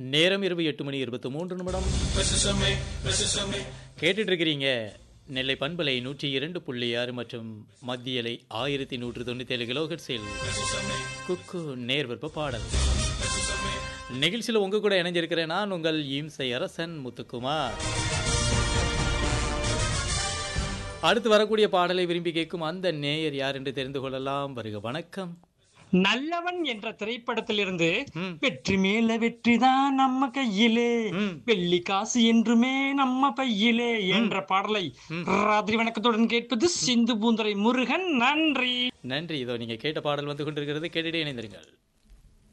நேரம் இரவு எட்டு மணி இருபத்தி மூன்று நிமிடம் கேட்டுட்டு இருக்கிறீங்க நெல்லை பண்பலை நூற்றி இரண்டு புள்ளி ஆறு மற்றும் மத்தியலை ஆயிரத்தி நூற்று தொண்ணூத்தி ஏழு கிலோஹெட்ஸில் குக்கு நேர்விற்ப பாடல் நிகழ்ச்சியில் உங்க கூட இணைஞ்சிருக்கிறேன் நான் உங்கள் ஈம்சை அரசன் முத்துக்குமார் அடுத்து வரக்கூடிய பாடலை விரும்பி கேட்கும் அந்த நேயர் யார் என்று தெரிந்து கொள்ளலாம் வருக வணக்கம் நல்லவன் என்ற திரைப்படத்திலிருந்து ம். வெற்றி மேல வெற்றிதான் நம்ம கையிலே ம். வெள்ளி காசு என்றுமே நம்ம பையிலே என்ற பாடலை ராத்திரி வணக்கத்துடன் கேட்பது சிந்து பூந்தரை முருகன் நன்றி நன்றி இதோ நீங்க கேட்ட பாடல் வந்து கொண்டிருக்கிறது கேட்டுட்டே இணைந்திருங்கள்